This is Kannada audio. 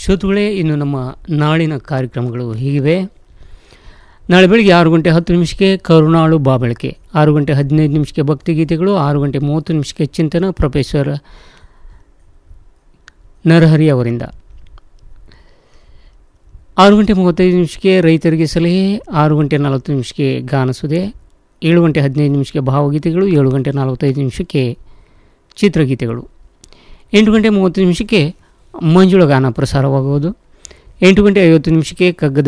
ಶ್ರೋತೃಗಳೇ ಇನ್ನು ನಮ್ಮ ನಾಳಿನ ಕಾರ್ಯಕ್ರಮಗಳು ಹೀಗಿವೆ ನಾಳೆ ಬೆಳಿಗ್ಗೆ ಆರು ಗಂಟೆ ಹತ್ತು ನಿಮಿಷಕ್ಕೆ ಕರುಣಾಳು ಬಾಬೆಳಕೆ ಆರು ಗಂಟೆ ಹದಿನೈದು ನಿಮಿಷಕ್ಕೆ ಭಕ್ತಿಗೀತೆಗಳು ಆರು ಗಂಟೆ ಮೂವತ್ತು ನಿಮಿಷಕ್ಕೆ ಚಿಂತನ ಪ್ರೊಫೆಸರ್ ನರಹರಿ ಅವರಿಂದ ಆರು ಗಂಟೆ ಮೂವತ್ತೈದು ನಿಮಿಷಕ್ಕೆ ರೈತರಿಗೆ ಸಲಹೆ ಆರು ಗಂಟೆ ನಲವತ್ತು ನಿಮಿಷಕ್ಕೆ ಗಾನಸುದೆ ಏಳು ಗಂಟೆ ಹದಿನೈದು ನಿಮಿಷಕ್ಕೆ ಭಾವಗೀತೆಗಳು ಏಳು ಗಂಟೆ ನಲವತ್ತೈದು ನಿಮಿಷಕ್ಕೆ ಚಿತ್ರಗೀತೆಗಳು ಎಂಟು ಗಂಟೆ ಮೂವತ್ತು ನಿಮಿಷಕ್ಕೆ ಮಂಜುಳ ಗಾನ ಪ್ರಸಾರವಾಗುವುದು ಎಂಟು ಗಂಟೆ ಐವತ್ತು ನಿಮಿಷಕ್ಕೆ ಕಗ್ಗದ